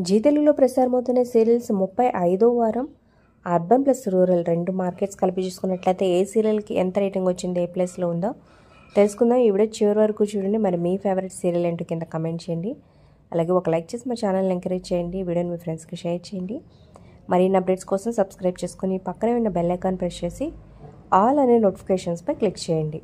G తెలుగులో ప్రసారమవుతున్న serials ముప్పై ఐదో వారం అర్బన్ ప్లస్ రూరల్ రెండు మార్కెట్స్ కలిపి చూసుకున్నట్లయితే ఏ సీరియల్కి ఎంత రేటింగ్ వచ్చింది ఏ ప్లేస్లో ఉందో తెలుసుకుందాం ఈ వీడియో చివరి వరకు చూడండి మరి మీ ఫేవరెట్ సీరియల్ ఏంటో కింద కమెంట్ చేయండి అలాగే ఒక లైక్ చేసి మా ఛానల్ని ఎంకరేజ్ చేయండి వీడియోని మీ ఫ్రెండ్స్కి షేర్ చేయండి మరిన్ని అప్డేట్స్ కోసం సబ్స్క్రైబ్ చేసుకుని పక్కనే ఉన్న బెల్ ఐకాన్ ప్రెస్ చేసి ఆల్ అనే నోటిఫికేషన్స్పై క్లిక్ చేయండి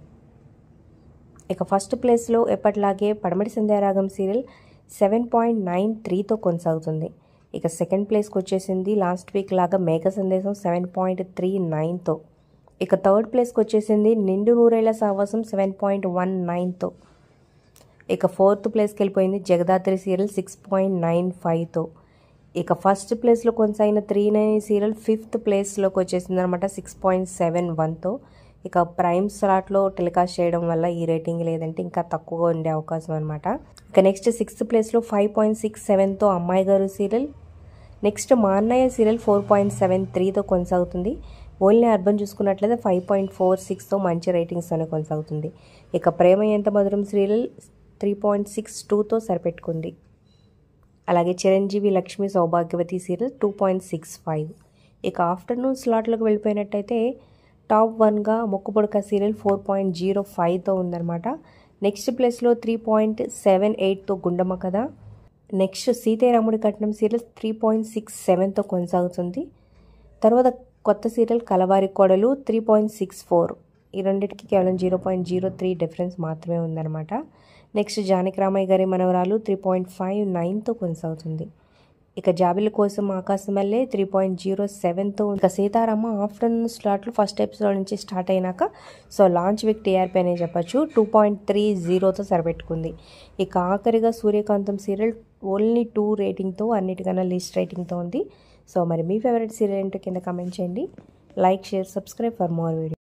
ఇక ఫస్ట్ ప్లేస్లో ఎప్పటిలాగే Padamati Sandhyaragam serial seven point nine త్రీతో కొనసాగుతుంది ఇక సెకండ్ ప్లేస్కి వచ్చేసింది లాస్ట్ వీక్ లాగా మేఘ సందేశం సెవెన్ పాయింట్ త్రీ నైన్తో ఇక థర్డ్ ప్లేస్కి వచ్చేసింది నిండు నూరేళ్ల సావాసం సెవెన్ పాయింట్ వన్ నైన్తో ఇక ఫోర్త్ ప్లేస్కి వెళ్ళిపోయింది Jagaddhatri serial six point nine ఫైవ్తో ఇక ఫస్ట్ ప్లేస్లో కొనసాగిన త్రీ నైన్ సీరియల్ ఫిఫ్త్ ప్లేస్లోకి వచ్చేసింది అనమాట సిక్స్ పాయింట్ సెవెన్ వన్తో ఇక ప్రైమ్ స్లాట్లో టెలికాస్ట్ చేయడం వల్ల ఈ రేటింగ్ లేదంటే ఇంకా తక్కువగా ఉండే అవకాశం అనమాట ఇక నెక్స్ట్ సిక్స్త్ ప్లేస్లో ఫైవ్ పాయింట్ సిక్స్ సెవెన్తో అమ్మాయి గారు సీరియల్ నెక్స్ట్ మా అన్నయ్య సీరియల్ ఫోర్ పాయింట్ సెవెన్ త్రీతో కొనసాగుతుంది ఓన్లీ అర్బన్ చూసుకున్నట్లయితే ఫైవ్ పాయింట్ ఫోర్ సిక్స్తో మంచి రేటింగ్స్తోనే కొనసాగుతుంది ఇక ప్రేమ ఎంత మధురం సీరియల్ త్రీ పాయింట్ సిక్స్ టూతో సరిపెట్టుకుంది అలాగే Chiranjeevi Lakshmi Sowbhagyavati serial two point six five ఇక ఆఫ్టర్నూన్ స్లాట్లోకి వెళ్ళిపోయినట్టయితే టాప్ వన్గా మొక్కుపొడక సీరియల్ ఫోర్ పాయింట్ జీరో ఫైవ్తో ఉందన్నమాట నెక్స్ట్ ప్లేస్లో త్రీ పాయింట్ సెవెన్ ఎయిట్తో గుండమ్మ కథ నెక్స్ట్ సీతారాముడి కట్నం సీరియల్ త్రీ పాయింట్ సిక్స్ సెవెన్తో కొనసాగుతుంది తర్వాత కొత్త సీరియల్ కలవారి కోడలు త్రీ పాయింట్ సిక్స్ ఫోర్ ఈ రెండింటికి కేవలం zero point zero three difference మాత్రమే ఉందన్నమాట నెక్స్ట్ జానకి రామయ్య గారి మనవరాలు త్రీ పాయింట్ ఫైవ్ నైన్తో కొనసాగుతుంది ఇక జాబిల కోసం ఆకాశం వల్లే త్రీ పాయింట్ జీరో సెవెన్తో ఇక సీతారామ ఆఫ్టర్నూన్ స్లాట్లు ఫస్ట్ ఎపిసోడ్ నుంచి స్టార్ట్ అయినాక సో లాంచ్ వీక్ టీఆర్పీ అనే చెప్పచ్చు టూ పాయింట్ త్రీ జీరోతో సరిపెట్టుకుంది ఇక ఆఖరిగా సూర్యకాంతం సీరియల్ ఓన్లీ టూ రేటింగ్తో అన్నిటికన్నా లీస్ట్ రేటింగ్తో ఉంది సో మరి మీ ఫేవరెట్ సీరియల్ ఏంటో కింద కమెంట్ చేయండి like share subscribe for more video